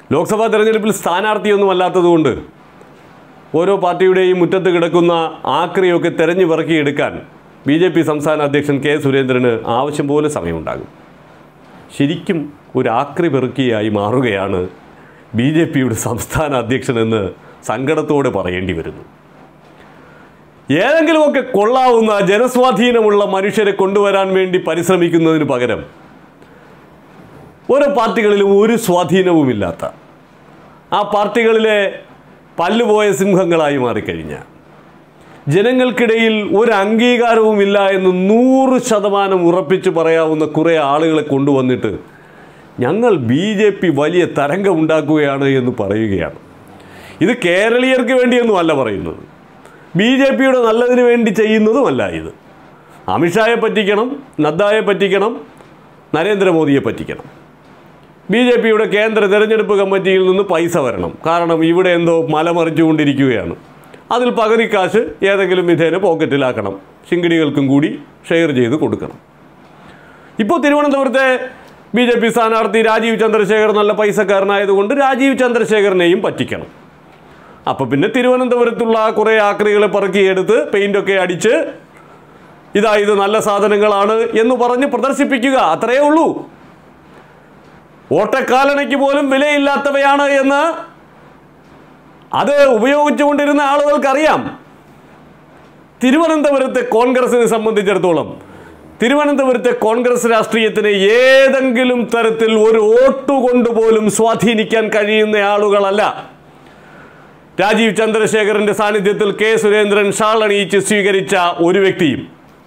ലോക്സഭാ തെരഞ്ഞെടുപ്പിൽ സ്ഥാനാർത്ഥിയൊന്നും അല്ലാത്തതുകൊണ്ട് ഓരോ പാർട്ടിയുടെയും മുറ്റത്ത് കിടക്കുന്ന ആക്രിയൊക്കെ തെരഞ്ഞു പിറക്കിയെടുക്കാൻ ബി ജെ പി സംസ്ഥാന അധ്യക്ഷൻ കെ സുരേന്ദ്രന് ആവശ്യം പോലെ സമയമുണ്ടാകും ശരിക്കും ഒരു ആക്രി പെറുക്കിയായി മാറുകയാണ് ബി ജെ പിയുടെ സംസ്ഥാന അധ്യക്ഷനെന്ന് സങ്കടത്തോടെ പറയേണ്ടി വരുന്നു ഏതെങ്കിലുമൊക്കെ കൊള്ളാവുന്ന ജനസ്വാധീനമുള്ള മനുഷ്യരെ കൊണ്ടുവരാൻ വേണ്ടി പരിശ്രമിക്കുന്നതിന് പകരം ഓരോ പാർട്ടികളിലും ഒരു സ്വാധീനവുമില്ലാത്ത ആ പാർട്ടികളിലെ പല്ലുപോയ സിംഹങ്ങളായി മാറിക്കഴിഞ്ഞ ജനങ്ങൾക്കിടയിൽ ഒരു അംഗീകാരവുമില്ല എന്ന് നൂറ് ശതമാനം ഉറപ്പിച്ച് പറയാവുന്ന കുറേ ആളുകളെ കൊണ്ടുവന്നിട്ട് ഞങ്ങൾ ബി ജെ പി വലിയ തരംഗമുണ്ടാക്കുകയാണ് എന്ന് പറയുകയാണ് ഇത് കേരളീയർക്ക് വേണ്ടിയൊന്നും അല്ല പറയുന്നത് ബി ജെ പിയുടെ നല്ലതിന് വേണ്ടി ചെയ്യുന്നതുമല്ല ഇത് അമിത്ഷായെ പറ്റിക്കണം നദ്ദായെ പറ്റിക്കണം നരേന്ദ്രമോദിയെ പറ്റിക്കണം ബി ജെ പിയുടെ കേന്ദ്ര തെരഞ്ഞെടുപ്പ് കമ്മിറ്റിയിൽ നിന്ന് പൈസ വരണം കാരണം ഇവിടെ എന്തോ മലമറിച്ചുകൊണ്ടിരിക്കുകയാണ് അതിൽ പകുതി കാശ് ഏതെങ്കിലും വിധേന പോക്കറ്റിലാക്കണം ശിങ്കിടികൾക്കും കൂടി ഷെയർ ചെയ്ത് കൊടുക്കണം ഇപ്പോൾ തിരുവനന്തപുരത്തെ ബി ജെ പി സ്ഥാനാർത്ഥി രാജീവ് ചന്ദ്രശേഖർ നല്ല പൈസക്കാരനായതുകൊണ്ട് രാജീവ് ചന്ദ്രശേഖരനെയും പറ്റിക്കണം അപ്പോൾ പിന്നെ തിരുവനന്തപുരത്തുള്ള കുറേ ആക്രികളെ പറക്കിയെടുത്ത് പെയിൻ്റൊക്കെ അടിച്ച് ഇതാ ഇത് നല്ല സാധനങ്ങളാണ് എന്ന് പറഞ്ഞ് പ്രദർശിപ്പിക്കുക അത്രയേ ഉള്ളൂ ഓട്ടക്കാലണയ്ക്ക് പോലും വിലയില്ലാത്തവയാണ് എന്ന് അത് ഉപയോഗിച്ചുകൊണ്ടിരുന്ന ആളുകൾക്കറിയാം തിരുവനന്തപുരത്തെ കോൺഗ്രസിനെ സംബന്ധിച്ചിടത്തോളം തിരുവനന്തപുരത്തെ കോൺഗ്രസ് രാഷ്ട്രീയത്തിന് ഏതെങ്കിലും തരത്തിൽ ഒരു വോട്ട് കൊണ്ട് പോലും സ്വാധീനിക്കാൻ കഴിയുന്ന ആളുകളല്ല രാജീവ് ചന്ദ്രശേഖരന്റെ സാന്നിധ്യത്തിൽ കെ സുരേന്ദ്രൻ ഷാൾ അണിയിച്ച് സ്വീകരിച്ച ഒരു വ്യക്തിയും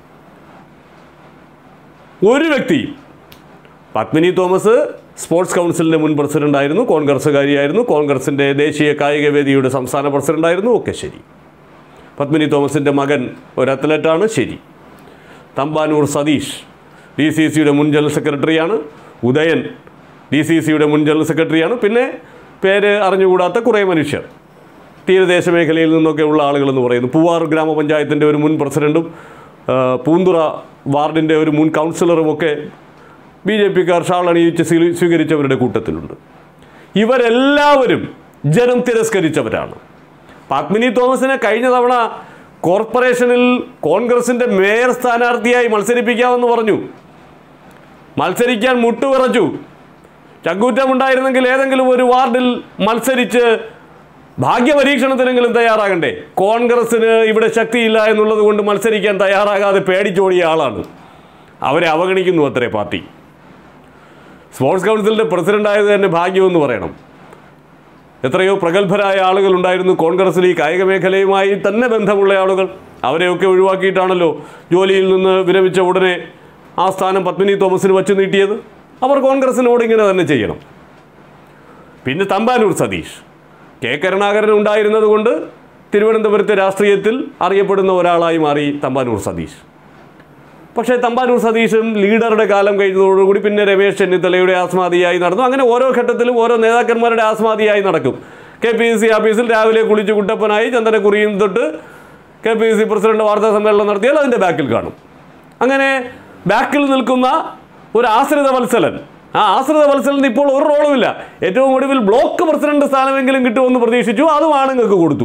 ഒരു വ്യക്തിയും പത്മിനി തോമസ് സ്പോർട്സ് കൗൺസിലിൻ്റെ മുൻ പ്രസിഡന്റായിരുന്നു കോൺഗ്രസ്സുകാരിയായിരുന്നു കോൺഗ്രസിൻ്റെ ദേശീയ കായിക വേദിയുടെ സംസ്ഥാന പ്രസിഡന്റായിരുന്നു ഒക്കെ ശരി പത്മിനി തോമസിൻ്റെ മകൻ ഒരു അത്ലറ്റാണ് ശരി തമ്പാനൂർ സതീഷ് ഡി സി സിയുടെ മുൻ ജനറൽ സെക്രട്ടറിയാണ് ഉദയൻ ഡി സി സിയുടെ മുൻ ജനറൽ സെക്രട്ടറിയാണ് പിന്നെ പേര് അറിഞ്ഞുകൂടാത്ത കുറേ മനുഷ്യർ തീരദേശ മേഖലയിൽ നിന്നൊക്കെ ഉള്ള ആളുകളെന്ന് പറയുന്നു പൂവാർ ഗ്രാമപഞ്ചായത്തിൻ്റെ ഒരു മുൻ പ്രസിഡൻറ്റും ആ, പൂന്തുറ വാർഡിൻ്റെ ഒരു മുൻ കൗൺസിലറുമൊക്കെ ബി ജെ പിക്കാർ ഷാൾ അണിയിച്ച് സ്വീ- സ്വീകരിച്ചവരുടെ കൂട്ടത്തിലുണ്ട് ഇവരെല്ലാവരും ജനം തിരസ്കരിച്ചവരാണ് പത്മിനി തോമസിനെ കഴിഞ്ഞ തവണ കോർപ്പറേഷനിൽ കോൺഗ്രസിൻ്റെ മേയർ സ്ഥാനാർത്ഥിയായി മത്സരിപ്പിക്കാമെന്ന് പറഞ്ഞു മത്സരിക്കാൻ മുട്ടുവിറച്ചു ചങ്കൂറ്റമുണ്ടായിരുന്നെങ്കിൽ ഏതെങ്കിലും ഒരു വാർഡിൽ മത്സരിച്ച് ഭാഗ്യപരീക്ഷണത്തിനെങ്കിലും തയ്യാറാകണ്ടേ കോൺഗ്രസ്സിന് ഇവിടെ ശക്തിയില്ല എന്നുള്ളത് കൊണ്ട് മത്സരിക്കാൻ തയ്യാറാകാതെ പേടിച്ചോടിയ ആളാണ് അവരെ അവഗണിക്കുന്നു അത്രേ പാർട്ടി സ്പോർട്സ് കൗൺസിലിൻ്റെ പ്രസിഡൻ്റായത് തന്നെ ഭാഗ്യമെന്ന് പറയണം എത്രയോ പ്രഗത്ഭരായ ആളുകൾ ഉണ്ടായിരുന്നു കോൺഗ്രസ്സിൽ ഈ കായിക മേഖലയുമായി തന്നെ ബന്ധമുള്ള ആളുകൾ അവരെയൊക്കെ ഒഴിവാക്കിയിട്ടാണല്ലോ ജോലിയിൽ നിന്ന് വിരമിച്ച ഉടനെ ആ സ്ഥാനം പത്മിനി തോമസിന് വച്ചു നീട്ടിയത് അവർ കോൺഗ്രസിനോട് ഇങ്ങനെ തന്നെ ചെയ്യണം പിന്നെ തമ്പാനൂർ സതീഷ് കെ കരുണാകരൻ ഉണ്ടായിരുന്നത് കൊണ്ട് തിരുവനന്തപുരത്തെ രാഷ്ട്രീയത്തിൽ അറിയപ്പെടുന്ന ഒരാളായി മാറി തമ്പാനൂർ സതീഷ് പക്ഷേ തമ്പാനൂർ സതീശും ലീഡറുടെ കാലം കഴിഞ്ഞതോടുകൂടി പിന്നെ രമേശ് ചെന്നിത്തലയുടെ ആസ്മാദിയായി നടന്നു അങ്ങനെ ഓരോ ഘട്ടത്തിലും ഓരോ നേതാക്കന്മാരുടെ ആസ്മാദിയായി നടക്കും കെ പി സി ഓഫീസിൽ രാവിലെ കുളിച്ച് കുട്ടപ്പനായി ചന്ദനക്കുറിയും തൊട്ട് കെ പി സി പ്രസിഡന്റ് വാർത്താ സമ്മേളനം നടത്തിയാൽ അതിൻ്റെ ബാക്കിൽ കാണും അങ്ങനെ ബാക്കിൽ നിൽക്കുന്ന ഒരു ആശ്രിത വത്സലൻ ആ ആശ്രിത വത്സലന് ഇപ്പോൾ ഒരു റോളുമില്ല ഏറ്റവും ഒടുവിൽ ബ്ലോക്ക് പ്രസിഡന്റ് സ്ഥാനമെങ്കിലും കിട്ടുമെന്ന് പ്രതീക്ഷിച്ചു അതും ആണുങ്ങൾക്ക് കൊടുത്തു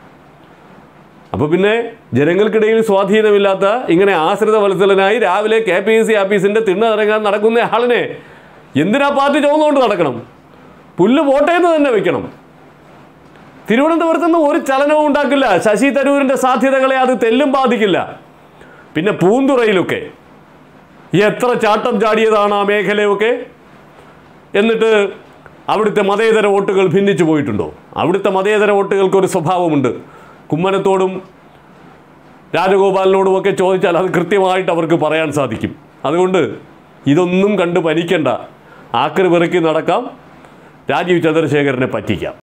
അപ്പോൾ പിന്നെ ജനങ്ങൾക്കിടയിൽ സ്വാധീനമില്ലാത്ത ഇങ്ങനെ ആശ്രിത വത്സലനായി രാവിലെ കെ പി എസ് സി ആഫീസിൻ്റെ തിണ്ണയിറങ്ങാൻ നടക്കുന്ന ആളിനെ എന്തിനാ പാർട്ടി ചുമന്നുകൊണ്ട് നടക്കണം പുല്ല് പോട്ടേന്ന് തന്നെ വെക്കണം തിരുവനന്തപുരത്ത് നിന്ന് ഒരു ചലനവും ഉണ്ടാക്കില്ല ശശി തരൂരിൻ്റെ സാധ്യതകളെ അത് തെല്ലും ബാധിക്കില്ല പിന്നെ പൂന്തുറയിലൊക്കെ എത്ര ചാട്ടം ചാടിയതാണ് ആ മേഖലയൊക്കെ എന്നിട്ട് അവിടുത്തെ മതേതര വോട്ടുകൾ ഭിന്നിച്ചു പോയിട്ടുണ്ടോ അവിടുത്തെ മതേതര വോട്ടുകൾക്ക് ഒരു സ്വഭാവമുണ്ട് കുമ്മനത്തോടും രാജഗോപാലിനോടും ഒക്കെ ചോദിച്ചാൽ അത് കൃത്യമായിട്ട് അവർക്ക് പറയാൻ സാധിക്കും അതുകൊണ്ട് ഇതൊന്നും കണ്ട് പനിക്കണ്ട ആക്രി പെറുക്കി നടക്കാം രാജീവ് ചന്ദ്രശേഖരനെ പറ്റിക്കാം